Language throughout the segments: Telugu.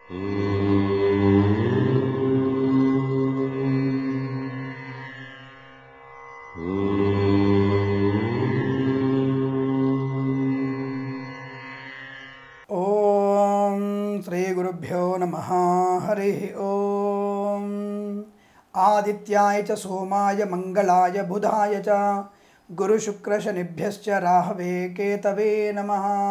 ఓం శ్రీ గురుభ్యో నమ హరి ఓం ఆదిత్యాయ చ సోమాయ మంగళాయ బుధాయ చ గురుశుక్రశనిభ్యశ్చ రాహవే కేతవే నమ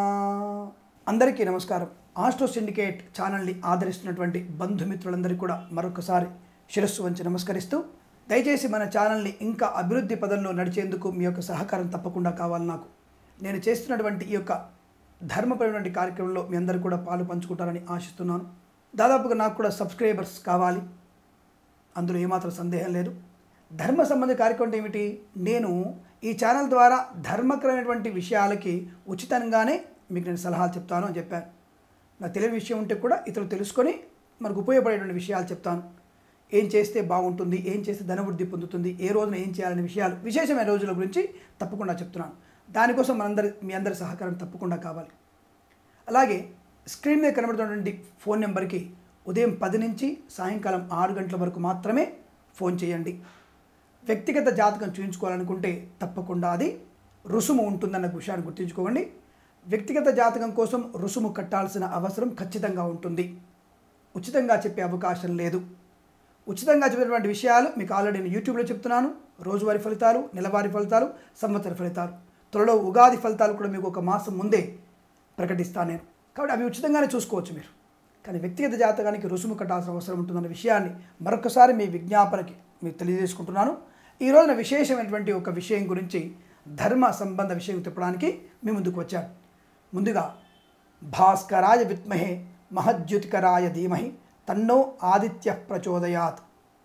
అందరికీ నమస్కారం ఆస్ట్రో సిండికేట్ ఛానల్ని ఆదరిస్తున్నటువంటి బంధుమిత్రులందరికీ కూడా మరొకసారి శిరస్సు వంచి నమస్కరిస్తూ దయచేసి మన ఛానల్ని ఇంకా అభివృద్ధి పదంలో నడిచేందుకు మీ యొక్క సహకారం తప్పకుండా కావాలి నాకు నేను చేస్తున్నటువంటి ఈ యొక్క ధర్మపరమైనటువంటి కార్యక్రమంలో మీ అందరూ కూడా పాలు పంచుకుంటారని ఆశిస్తున్నాను దాదాపుగా నాకు కూడా సబ్స్క్రైబర్స్ కావాలి అందులో ఏమాత్రం సందేహం లేదు ధర్మ సంబంధ కార్యక్రమం అంటే ఏమిటి నేను ఈ ఛానల్ ద్వారా ధర్మకరమైనటువంటి విషయాలకి ఉచితంగానే మీకు నేను సలహాలు చెప్తాను అని చెప్పాను నాకు తెలియని విషయం ఉంటే కూడా ఇతరులు తెలుసుకొని మనకు ఉపయోగపడేటువంటి విషయాలు చెప్తాను ఏం చేస్తే బాగుంటుంది ఏం చేస్తే ధనవృద్ధి పొందుతుంది ఏ రోజున ఏం చేయాలనే విషయాలు విశేషమైన రోజుల గురించి తప్పకుండా చెప్తున్నాను దానికోసం మనందరి మీ అందరి సహకారం తప్పకుండా కావాలి అలాగే స్క్రీన్ మీద కనబడుతున్నటువంటి ఫోన్ నెంబర్కి ఉదయం పది నుంచి సాయంకాలం ఆరు గంటల వరకు మాత్రమే ఫోన్ చేయండి వ్యక్తిగత జాతకం చూపించుకోవాలనుకుంటే తప్పకుండా అది రుసుము ఉంటుందన్న విషయాన్ని గుర్తుంచుకోండి వ్యక్తిగత జాతకం కోసం రుసుము కట్టాల్సిన అవసరం ఖచ్చితంగా ఉంటుంది ఉచితంగా చెప్పే అవకాశం లేదు ఉచితంగా చెప్పినటువంటి విషయాలు మీకు ఆల్రెడీ నేను యూట్యూబ్లో చెప్తున్నాను రోజువారీ ఫలితాలు నెలవారీ ఫలితాలు సంవత్సర ఫలితాలు త్వరలో ఉగాది ఫలితాలు కూడా మీకు ఒక మాసం ముందే ప్రకటిస్తాను నేను కాబట్టి అవి ఉచితంగానే చూసుకోవచ్చు మీరు కానీ వ్యక్తిగత జాతకానికి రుసుము కట్టాల్సిన అవసరం ఉంటుందన్న విషయాన్ని మరొకసారి మీ విజ్ఞాపనకి మీకు తెలియజేసుకుంటున్నాను ఈ రోజున విశేషమైనటువంటి ఒక విషయం గురించి ధర్మ సంబంధ విషయం చెప్పడానికి మీ ముందుకు వచ్చాను ముందుగా భాస్కరాయ విద్మహే మహద్యుతికరాయ ధీమహి తన్నో ఆదిత్య ప్రచోదయాత్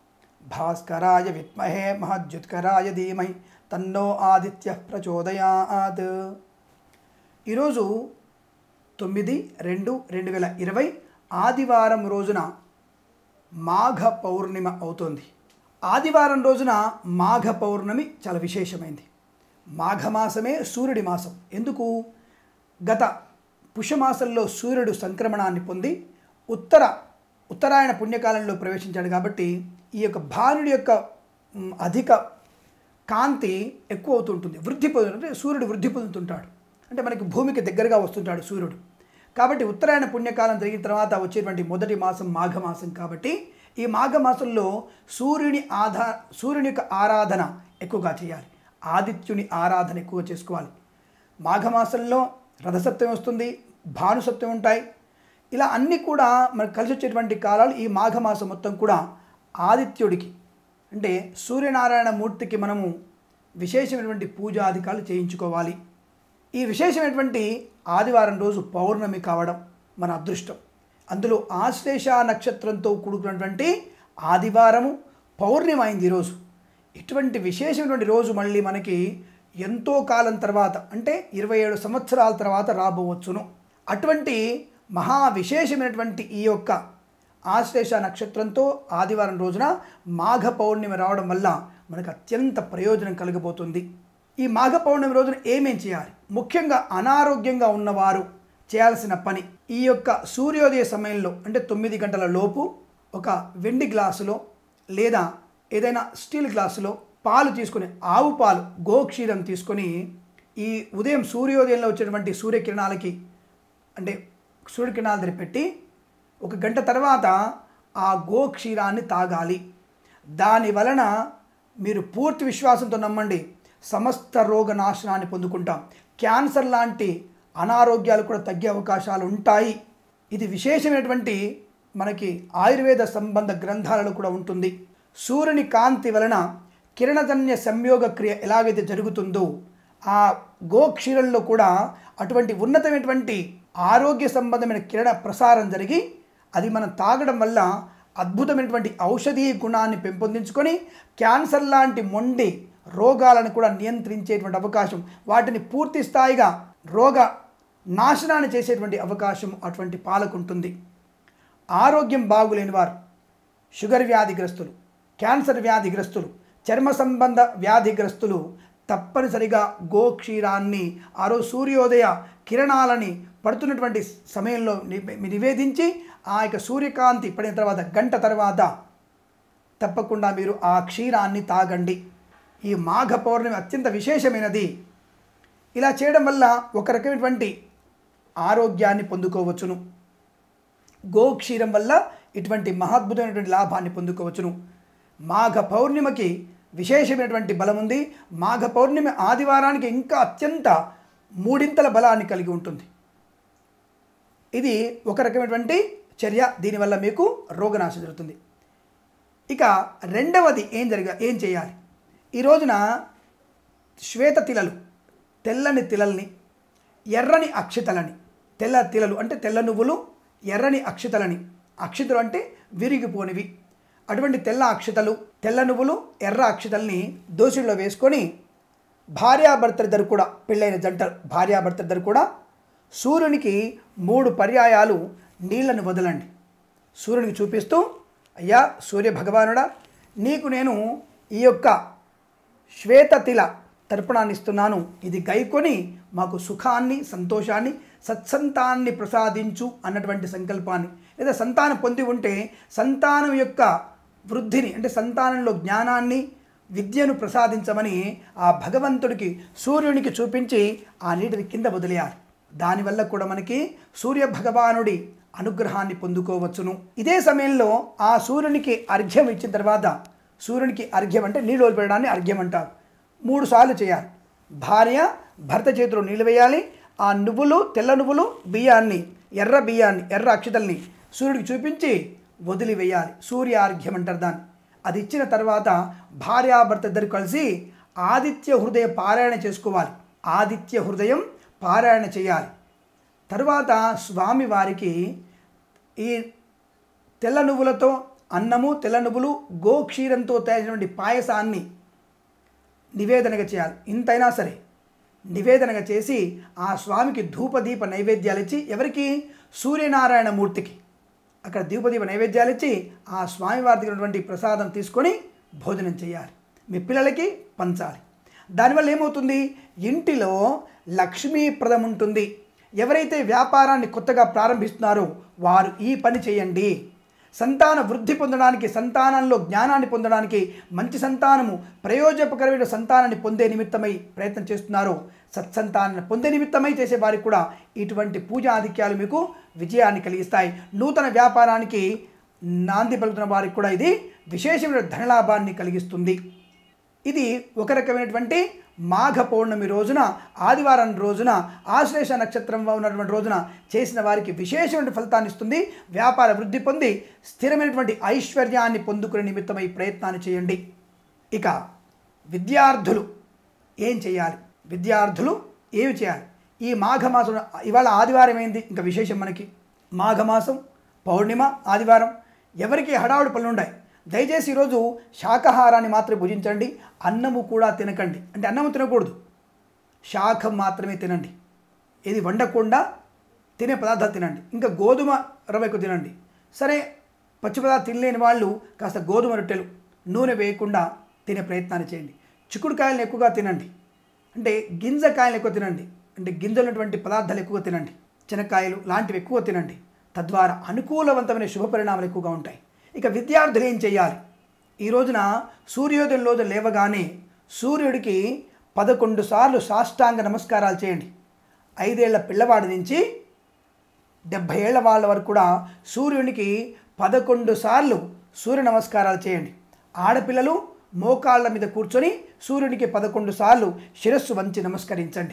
భాస్కరాయ విద్మహే మహద్యుత్కరాయ ధీమహి తన్నో ఆదిత్య ప్రచోదయాత్ ఈరోజు తొమ్మిది రెండు రెండు వేల ఇరవై ఆదివారం రోజున మాఘ పౌర్ణిమ అవుతోంది ఆదివారం రోజున మాఘ పౌర్ణమి చాలా విశేషమైంది మాఘమాసమే సూర్యుడి మాసం ఎందుకు గత పుష్యమాసంలో సూర్యుడు సంక్రమణాన్ని పొంది ఉత్తర ఉత్తరాయణ పుణ్యకాలంలో ప్రవేశించాడు కాబట్టి ఈ యొక్క భానుడి యొక్క మ్, అధిక కాంతి ఎక్కువ అవుతుంటుంది వృద్ధి పొందు అంటే సూర్యుడు వృద్ధి పొందుతుంటాడు అంటే మనకి భూమికి దగ్గరగా వస్తుంటాడు సూర్యుడు కాబట్టి ఉత్తరాయణ పుణ్యకాలం జరిగిన తర్వాత వచ్చేటువంటి మొదటి మాసం మాఘమాసం కాబట్టి ఈ మాఘమాసంలో సూర్యుని ఆధా సూర్యుని యొక్క ఆరాధన ఎక్కువగా చేయాలి ఆదిత్యుని ఆరాధన ఎక్కువ చేసుకోవాలి మాఘమాసంలో రథసప్తమి వస్తుంది భానుసప్తమి ఉంటాయి ఇలా అన్నీ కూడా మనకు కలిసి వచ్చేటువంటి కాలాలు ఈ మాఘమాసం మొత్తం కూడా ఆదిత్యుడికి అంటే సూర్యనారాయణ మూర్తికి మనము విశేషమైనటువంటి పూజాధికాలు చేయించుకోవాలి ఈ విశేషమైనటువంటి ఆదివారం రోజు పౌర్ణమి కావడం మన అదృష్టం అందులో ఆశ్లేష నక్షత్రంతో కూడుకున్నటువంటి ఆదివారము పౌర్ణమి అయింది ఈరోజు ఇటువంటి విశేషమైనటువంటి రోజు మళ్ళీ మనకి ఎంతో కాలం తర్వాత అంటే ఇరవై ఏడు సంవత్సరాల తర్వాత రాబోవచ్చును అటువంటి మహా విశేషమైనటువంటి ఈ యొక్క ఆశ్లేష నక్షత్రంతో ఆదివారం రోజున మాఘ పౌర్ణమి రావడం వల్ల మనకు అత్యంత ప్రయోజనం కలగబోతుంది ఈ మాఘ పౌర్ణమి రోజున ఏమేం చేయాలి ముఖ్యంగా అనారోగ్యంగా ఉన్నవారు చేయాల్సిన పని ఈ యొక్క సూర్యోదయ సమయంలో అంటే తొమ్మిది గంటల లోపు ఒక వెండి గ్లాసులో లేదా ఏదైనా స్టీల్ గ్లాసులో పాలు తీసుకొని ఆవు పాలు గోక్షీరం తీసుకొని ఈ ఉదయం సూర్యోదయంలో వచ్చేటువంటి సూర్యకిరణాలకి అంటే సూర్యకిరణాలు దగ్గర పెట్టి ఒక గంట తర్వాత ఆ గోక్షీరాన్ని తాగాలి దాని వలన మీరు పూర్తి విశ్వాసంతో నమ్మండి సమస్త రోగ నాశనాన్ని పొందుకుంటాం క్యాన్సర్ లాంటి అనారోగ్యాలు కూడా తగ్గే అవకాశాలు ఉంటాయి ఇది విశేషమైనటువంటి మనకి ఆయుర్వేద సంబంధ గ్రంథాలలో కూడా ఉంటుంది సూర్యుని కాంతి వలన కిరణజన్య సంయోగ క్రియ ఎలాగైతే జరుగుతుందో ఆ గోక్షీరంలో కూడా అటువంటి ఉన్నతమైనటువంటి ఆరోగ్య సంబంధమైన కిరణ ప్రసారం జరిగి అది మనం తాగడం వల్ల అద్భుతమైనటువంటి ఔషధీయ గుణాన్ని పెంపొందించుకొని క్యాన్సర్ లాంటి మొండి రోగాలను కూడా నియంత్రించేటువంటి అవకాశం వాటిని పూర్తి స్థాయిగా రోగ నాశనాన్ని చేసేటువంటి అవకాశం అటువంటి పాలకు ఉంటుంది ఆరోగ్యం బాగులేని వారు షుగర్ వ్యాధిగ్రస్తులు క్యాన్సర్ వ్యాధిగ్రస్తులు చర్మ సంబంధ వ్యాధిగ్రస్తులు తప్పనిసరిగా గోక్షీరాన్ని ఆ రోజు సూర్యోదయ కిరణాలని పడుతున్నటువంటి సమయంలో ని- నివేదించి ఆ యొక్క సూర్యకాంతి పడిన తర్వాత గంట తర్వాత తప్పకుండా మీరు ఆ క్షీరాన్ని తాగండి ఈ మాఘ పౌర్ణమి అత్యంత విశేషమైనది ఇలా చేయడం వల్ల ఒక రకమైనటువంటి ఆరోగ్యాన్ని పొందుకోవచ్చును గోక్షీరం వల్ల ఇటువంటి మహాద్భుతమైనటువంటి లాభాన్ని పొందుకోవచ్చును మాఘ పౌర్ణిమకి విశేషమైనటువంటి బలం ఉంది మాఘ పౌర్ణమి ఆదివారానికి ఇంకా అత్యంత మూడింతల బలాన్ని కలిగి ఉంటుంది ఇది ఒక రకమైనటువంటి చర్య దీనివల్ల మీకు రోగనాశం జరుగుతుంది ఇక రెండవది ఏం జరగ ఏం చేయాలి ఈ రోజున శ్వేత తిలలు తెల్లని తిలల్ని ఎర్రని అక్షితలని తెల్ల తిలలు అంటే తెల్ల నువ్వులు ఎర్రని అక్షితలని అక్షితలు అంటే విరిగిపోనివి అటువంటి తెల్ల అక్షితలు తెల్ల నువ్వులు ఎర్ర అక్షితల్ని దోశల్లో వేసుకొని భార్యాభర్తలిద్దరు కూడా పెళ్ళైన జంట భార్యాభర్తలిద్దరు కూడా సూర్యునికి మూడు పర్యాయాలు నీళ్లను వదలండి సూర్యునికి చూపిస్తూ అయ్యా సూర్య భగవానుడా నీకు నేను ఈ యొక్క శ్వేతతిల తర్పణాన్ని ఇస్తున్నాను ఇది గైకొని మాకు సుఖాన్ని సంతోషాన్ని సత్సంతాన్ని ప్రసాదించు అన్నటువంటి సంకల్పాన్ని లేదా సంతానం పొంది ఉంటే సంతానం యొక్క వృద్ధిని అంటే సంతానంలో జ్ఞానాన్ని విద్యను ప్రసాదించమని ఆ భగవంతుడికి సూర్యునికి చూపించి ఆ నీటిని కింద వదిలేయాలి దానివల్ల కూడా మనకి సూర్య భగవానుడి అనుగ్రహాన్ని పొందుకోవచ్చును ఇదే సమయంలో ఆ సూర్యునికి అర్ఘ్యం ఇచ్చిన తర్వాత సూర్యునికి అర్ఘ్యం అంటే నీళ్ళు వదిలిపెట్టడాన్ని అర్ఘ్యం అంటారు మూడు సార్లు చేయాలి భార్య భర్త చేతిలో నీళ్ళు వేయాలి ఆ నువ్వులు తెల్ల నువ్వులు బియ్యాన్ని ఎర్ర బియ్యాన్ని ఎర్ర అక్షతల్ని సూర్యుడికి చూపించి వదిలివేయాలి సూర్య అర్ఘ్యం అంటారు దాన్ని అది ఇచ్చిన తర్వాత భార్యాభర్త ఇద్దరు కలిసి ఆదిత్య హృదయ పారాయణ చేసుకోవాలి ఆదిత్య హృదయం పారాయణ చేయాలి తరువాత స్వామివారికి ఈ తెల్ల నువ్వులతో అన్నము తెల్ల నువ్వులు గోక్షీరంతో తయారైనటువంటి పాయసాన్ని నివేదనగా చేయాలి ఇంతైనా సరే నివేదనగా చేసి ఆ స్వామికి ధూపదీప నైవేద్యాలు ఇచ్చి ఎవరికి సూర్యనారాయణ మూర్తికి అక్కడ ధూపదీప నైవేద్యాలు ఇచ్చి ఆ స్వామివారి దగ్గర ఉన్నటువంటి ప్రసాదం తీసుకొని భోజనం చేయాలి మీ పిల్లలకి పంచాలి దానివల్ల ఏమవుతుంది ఇంటిలో లక్ష్మీప్రదం ఉంటుంది ఎవరైతే వ్యాపారాన్ని కొత్తగా ప్రారంభిస్తున్నారో వారు ఈ పని చేయండి సంతాన వృద్ధి పొందడానికి సంతానంలో జ్ఞానాన్ని పొందడానికి మంచి సంతానము ప్రయోజనకరమైన సంతానాన్ని పొందే నిమిత్తమై ప్రయత్నం చేస్తున్నారో సత్సంతానాన్ని పొందే నిమిత్తమై చేసే వారికి కూడా ఇటువంటి పూజా ఆధిక్యాలు మీకు విజయాన్ని కలిగిస్తాయి నూతన వ్యాపారానికి నాంది పలుకుతున్న వారికి కూడా ఇది విశేషమైన ధనలాభాన్ని కలిగిస్తుంది ఇది ఒక రకమైనటువంటి మాఘ పౌర్ణమి రోజున ఆదివారం రోజున ఆశ్లేష నక్షత్రం ఉన్నటువంటి రోజున చేసిన వారికి విశేషమైన ఫలితాన్ని ఇస్తుంది వ్యాపార వృద్ధి పొంది స్థిరమైనటువంటి ఐశ్వర్యాన్ని పొందుకునే నిమిత్తమై ప్రయత్నాన్ని చేయండి ఇక విద్యార్థులు ఏం చేయాలి విద్యార్థులు ఏమి చేయాలి ఈ మాఘమాసం ఇవాళ ఆదివారం ఏంది ఇంకా విశేషం మనకి మాఘమాసం పౌర్ణిమ ఆదివారం ఎవరికి హడావుడి పనులు ఉన్నాయి దయచేసి ఈరోజు శాకాహారాన్ని మాత్రమే భుజించండి అన్నము కూడా తినకండి అంటే అన్నము తినకూడదు శాఖం మాత్రమే తినండి ఇది వండకుండా తినే పదార్థాలు తినండి ఇంకా గోధుమ రవ్వ ఎక్కువ తినండి సరే పచ్చి పదార్థాలు తినలేని వాళ్ళు కాస్త గోధుమ రొట్టెలు నూనె వేయకుండా తినే ప్రయత్నాన్ని చేయండి చిక్కుడుకాయలను ఎక్కువగా తినండి అంటే గింజకాయలు ఎక్కువ తినండి అంటే గింజలు ఉన్నటువంటి పదార్థాలు ఎక్కువ తినండి చెనక్కాయలు లాంటివి ఎక్కువ తినండి తద్వారా అనుకూలవంతమైన శుభ పరిణామాలు ఎక్కువగా ఉంటాయి ఇక విద్యార్థులు ఏం చేయాలి ఈ రోజున సూర్యోదయం రోజు లేవగానే సూర్యుడికి పదకొండు సార్లు సాష్టాంగ నమస్కారాలు చేయండి ఐదేళ్ల పిల్లవాడి నుంచి డెబ్భై ఏళ్ల వాళ్ళ వరకు కూడా సూర్యునికి పదకొండు సార్లు సూర్య నమస్కారాలు చేయండి ఆడపిల్లలు మోకాళ్ళ మీద కూర్చొని సూర్యునికి పదకొండు సార్లు శిరస్సు వంచి నమస్కరించండి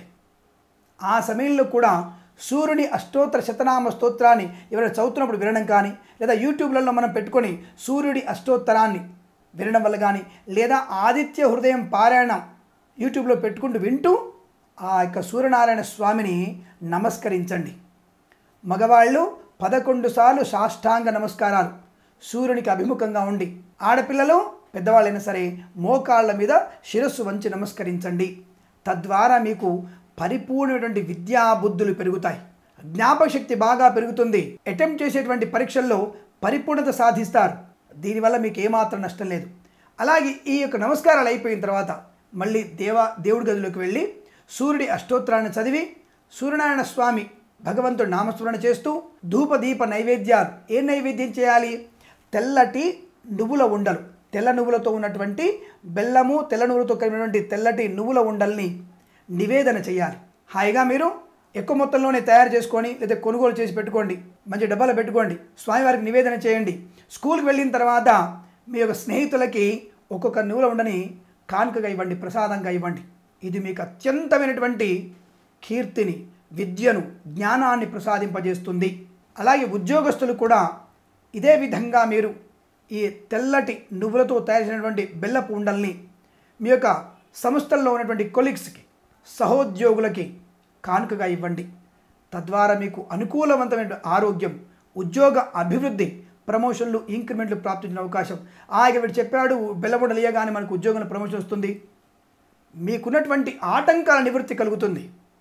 ఆ సమయంలో కూడా సూర్యుని అష్టోత్తర శతనామ స్తోత్రాన్ని ఎవరైనా చదువుతున్నప్పుడు వినడం కానీ లేదా యూట్యూబ్లలో మనం పెట్టుకొని సూర్యుడి అష్టోత్తరాన్ని వినడం వల్ల కానీ లేదా ఆదిత్య హృదయం పారాయణం యూట్యూబ్లో పెట్టుకుంటూ వింటూ ఆ యొక్క సూర్యనారాయణ స్వామిని నమస్కరించండి మగవాళ్ళు పదకొండు సార్లు సాష్టాంగ నమస్కారాలు సూర్యునికి అభిముఖంగా ఉండి ఆడపిల్లలు పెద్దవాళ్ళైనా సరే మోకాళ్ళ మీద శిరస్సు వంచి నమస్కరించండి తద్వారా మీకు పరిపూర్ణమైనటువంటి విద్యా బుద్ధులు పెరుగుతాయి జ్ఞాపక శక్తి బాగా పెరుగుతుంది అటెంప్ట్ చేసేటువంటి పరీక్షల్లో పరిపూర్ణత సాధిస్తారు దీనివల్ల మీకు ఏమాత్రం నష్టం లేదు అలాగే ఈ యొక్క నమస్కారాలు అయిపోయిన తర్వాత మళ్ళీ దేవ దేవుడి గదిలోకి వెళ్ళి సూర్యుడి అష్టోత్తరాన్ని చదివి సూర్యనారాయణ స్వామి భగవంతుడు నామస్మరణ చేస్తూ ధూప దీప నైవేద్యాలు ఏ నైవేద్యం చేయాలి తెల్లటి నువ్వుల ఉండలు తెల్ల నువ్వులతో ఉన్నటువంటి బెల్లము తెల్ల నువ్వులతో కలిగినటువంటి తెల్లటి నువ్వుల ఉండల్ని నివేదన చేయాలి హాయిగా మీరు ఎక్కువ మొత్తంలోనే తయారు చేసుకొని లేదా కొనుగోలు చేసి పెట్టుకోండి మంచి డబ్బాలో పెట్టుకోండి స్వామివారికి నివేదన చేయండి స్కూల్కి వెళ్ళిన తర్వాత మీ యొక్క స్నేహితులకి ఒక్కొక్క నువ్వుల ఉండని కానుకగా ఇవ్వండి ప్రసాదంగా ఇవ్వండి ఇది మీకు అత్యంతమైనటువంటి కీర్తిని విద్యను జ్ఞానాన్ని ప్రసాదింపజేస్తుంది అలాగే ఉద్యోగస్తులు కూడా ఇదే విధంగా మీరు ఈ తెల్లటి నువ్వులతో తయారు చేసినటువంటి బెల్లపు ఉండల్ని మీ యొక్క సంస్థల్లో ఉన్నటువంటి కొలీగ్స్కి సహోద్యోగులకి కానుకగా ఇవ్వండి తద్వారా మీకు అనుకూలవంతమైన ఆరోగ్యం ఉద్యోగ అభివృద్ధి ప్రమోషన్లు ఇంక్రిమెంట్లు ప్రాప్తించిన అవకాశం ఆయన వీడు చెప్పాడు బెల్లబుడలు ఇయ్యగానే మనకు ఉద్యోగంలో ప్రమోషన్ వస్తుంది మీకున్నటువంటి ఆటంకాల నివృత్తి కలుగుతుంది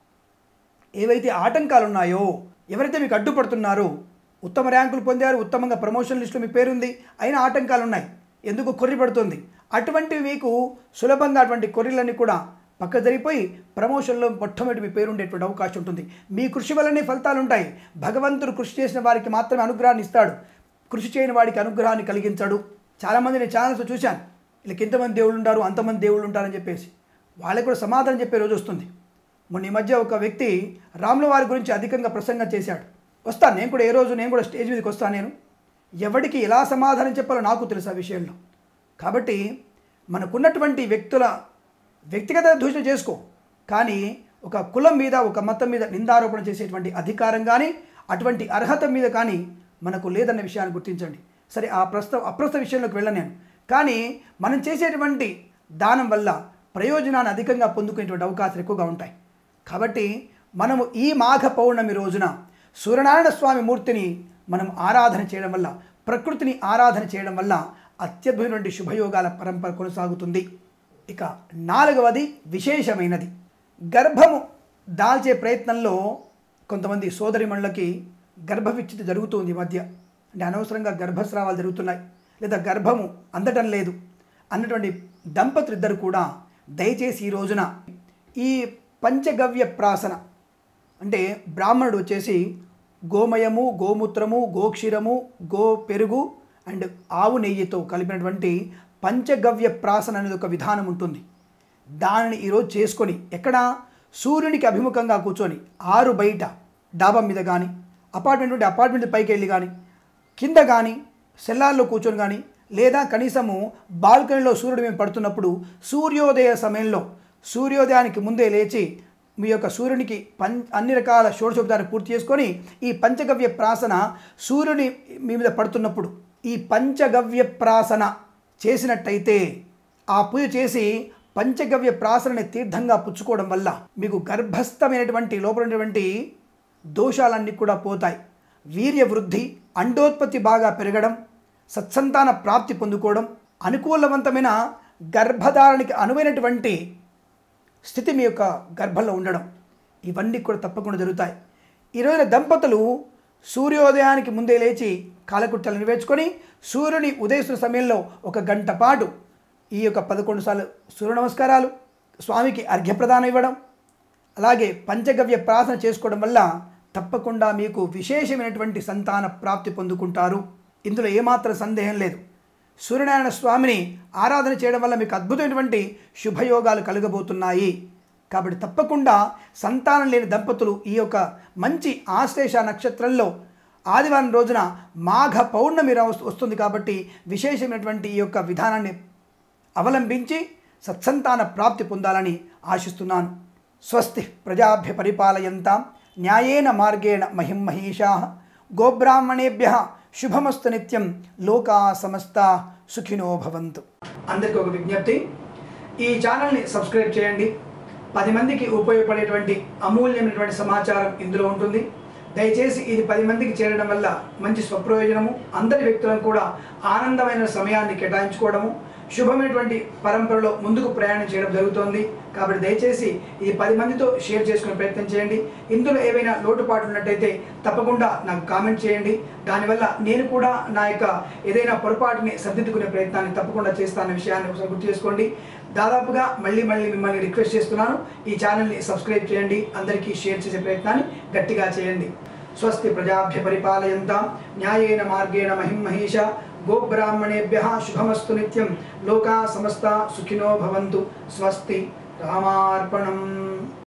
ఏవైతే ఆటంకాలు ఉన్నాయో ఎవరైతే మీకు అడ్డుపడుతున్నారో ఉత్తమ ర్యాంకులు పొందారు ఉత్తమంగా ప్రమోషన్ లిస్టులో మీ పేరుంది అయినా ఆటంకాలు ఉన్నాయి ఎందుకు కొర్రి పడుతుంది అటువంటివి మీకు సులభంగా అటువంటి కొర్రీలన్నీ కూడా పక్క జరిగిపోయి ప్రమోషన్లో మొట్టమొదటి మీ పేరు ఉండేటువంటి అవకాశం ఉంటుంది మీ కృషి వల్లనే ఫలితాలు ఉంటాయి భగవంతుడు కృషి చేసిన వారికి మాత్రమే అనుగ్రహాన్ని ఇస్తాడు కృషి చేయని వాడికి అనుగ్రహాన్ని కలిగించాడు చాలామంది నేను ఛానల్స్ చూశాను వీళ్ళకి ఎంతమంది దేవుళ్ళు ఉంటారు అంతమంది దేవుళ్ళు ఉంటారని చెప్పేసి వాళ్ళకి కూడా సమాధానం చెప్పే రోజు వస్తుంది మొన్న ఈ మధ్య ఒక వ్యక్తి రాముల వారి గురించి అధికంగా ప్రసంగం చేశాడు వస్తాను నేను కూడా ఏ రోజు నేను కూడా స్టేజ్ మీదకి వస్తాను నేను ఎవడికి ఎలా సమాధానం చెప్పాలో నాకు తెలుసు ఆ విషయంలో కాబట్టి మనకున్నటువంటి వ్యక్తుల వ్యక్తిగత దూషణ చేసుకో కానీ ఒక కులం మీద ఒక మతం మీద నిందారోపణ చేసేటువంటి అధికారం కానీ అటువంటి అర్హత మీద కానీ మనకు లేదన్న విషయాన్ని గుర్తించండి సరే ఆ ప్రస్తుత అప్రస్తుత విషయంలోకి వెళ్ళను నేను కానీ మనం చేసేటువంటి దానం వల్ల ప్రయోజనాన్ని అధికంగా పొందుకునేటువంటి అవకాశాలు ఎక్కువగా ఉంటాయి కాబట్టి మనము ఈ మాఘ పౌర్ణమి రోజున సూర్యనారాయణ స్వామి మూర్తిని మనం ఆరాధన చేయడం వల్ల ప్రకృతిని ఆరాధన చేయడం వల్ల అత్యద్భుతమైనటువంటి శుభయోగాల పరంపర కొనసాగుతుంది ఇక నాలుగవది విశేషమైనది గర్భము దాల్చే ప్రయత్నంలో కొంతమంది సోదరిమణులకి గర్భవిచ్ఛితి జరుగుతుంది ఈ మధ్య అంటే అనవసరంగా గర్భస్రావాలు జరుగుతున్నాయి లేదా గర్భము అందటం లేదు అన్నటువంటి దంపతులు ఇద్దరు కూడా దయచేసి ఈ రోజున ఈ పంచగవ్య ప్రాసన అంటే బ్రాహ్మణుడు వచ్చేసి గోమయము గోమూత్రము గోక్షీరము గో పెరుగు అండ్ ఆవు నెయ్యితో కలిపినటువంటి పంచగవ్య ప్రాసన అనేది ఒక విధానం ఉంటుంది దానిని ఈరోజు చేసుకొని ఎక్కడ సూర్యునికి అభిముఖంగా కూర్చొని ఆరు బయట డాబా మీద కానీ అపార్ట్మెంట్ ఉంటే అపార్ట్మెంట్ పైకి వెళ్ళి కానీ కింద కానీ సెల్లార్లో కూర్చొని కానీ లేదా కనీసము బాల్కనీలో సూర్యుడు మేము పడుతున్నప్పుడు సూర్యోదయ సమయంలో సూర్యోదయానికి ముందే లేచి మీ యొక్క సూర్యునికి పం అన్ని రకాల షోడశోపచారం పూర్తి చేసుకొని ఈ పంచగవ్య ప్రాసన సూర్యుని మీ మీద పడుతున్నప్పుడు ఈ పంచగవ్య ప్రాసన చేసినట్టయితే ఆ పూజ చేసి పంచగవ్య ప్రాసనని తీర్థంగా పుచ్చుకోవడం వల్ల మీకు గర్భస్థమైనటువంటి లోపల ఉన్నటువంటి దోషాలన్నీ కూడా పోతాయి వీర్య వృద్ధి అండోత్పత్తి బాగా పెరగడం సత్సంతాన ప్రాప్తి పొందుకోవడం అనుకూలవంతమైన గర్భధారణకి అనువైనటువంటి స్థితి మీ యొక్క గర్భంలో ఉండడం ఇవన్నీ కూడా తప్పకుండా జరుగుతాయి ఈ రోజున దంపతులు సూర్యోదయానికి ముందే లేచి కాలకుట్టలు నెరవేర్చుకొని సూర్యుని ఉదయిస్తున్న సమయంలో ఒక గంట పాటు ఈ యొక్క పదకొండు సార్లు సూర్య నమస్కారాలు స్వామికి అర్ఘ్యప్రదానం ఇవ్వడం అలాగే పంచగవ్య ప్రార్థన చేసుకోవడం వల్ల తప్పకుండా మీకు విశేషమైనటువంటి సంతాన ప్రాప్తి పొందుకుంటారు ఇందులో ఏమాత్రం సందేహం లేదు సూర్యనారాయణ స్వామిని ఆరాధన చేయడం వల్ల మీకు అద్భుతమైనటువంటి శుభయోగాలు కలగబోతున్నాయి కాబట్టి తప్పకుండా సంతానం లేని దంపతులు ఈ యొక్క మంచి ఆశ్లేష నక్షత్రంలో ఆదివారం రోజున మాఘ పౌర్ణమి రా- వస్తుంది కాబట్టి విశేషమైనటువంటి ఈ యొక్క విధానాన్ని అవలంబించి సత్సంతాన ప్రాప్తి పొందాలని ఆశిస్తున్నాను స్వస్తి ప్రజాభ్య పరిపాలయంతాం న్యాయేన మార్గేణ మహిం మహీషా గోబ్రాహ్మణేభ్య శుభమస్తు నిత్యం లోకా సమస్త సుఖినో భవంతు అందరికీ ఒక విజ్ఞప్తి ఈ ఛానల్ని సబ్స్క్రైబ్ చేయండి పది మందికి ఉపయోగపడేటువంటి అమూల్యమైనటువంటి సమాచారం ఇందులో ఉంటుంది దయచేసి ఇది పది మందికి చేరడం వల్ల మంచి స్వప్రయోజనము అందరి వ్యక్తులను కూడా ఆనందమైన సమయాన్ని కేటాయించుకోవడము శుభమైనటువంటి పరంపరలో ముందుకు ప్రయాణం చేయడం జరుగుతోంది కాబట్టి దయచేసి ఇది పది మందితో షేర్ చేసుకునే ప్రయత్నం చేయండి ఇందులో ఏవైనా లోటుపాట్లు ఉన్నట్టయితే తప్పకుండా నాకు కామెంట్ చేయండి దానివల్ల నేను కూడా నా యొక్క ఏదైనా పొరపాటుని సర్దిద్దుకునే ప్రయత్నాన్ని తప్పకుండా చేస్తానన్న విషయాన్ని ఒకసారి గుర్తు చేసుకోండి దాదాపుగా మళ్ళీ మళ్ళీ మిమ్మల్ని రిక్వెస్ట్ చేస్తున్నాను ఈ ఛానల్ని సబ్స్క్రైబ్ చేయండి అందరికీ షేర్ చేసే ప్రయత్నాన్ని గట్టిగా చేయండి స్వస్తి ప్రజాభ్య పరిపాలయంతాం న్యాయేన మార్గేణ మహిం మహేష గోబ్రాహ్మణేభ్య శుభమస్తు నిత్యం లోకా సమస్త సుఖినో భవంతు స్వస్తి రామార్పణం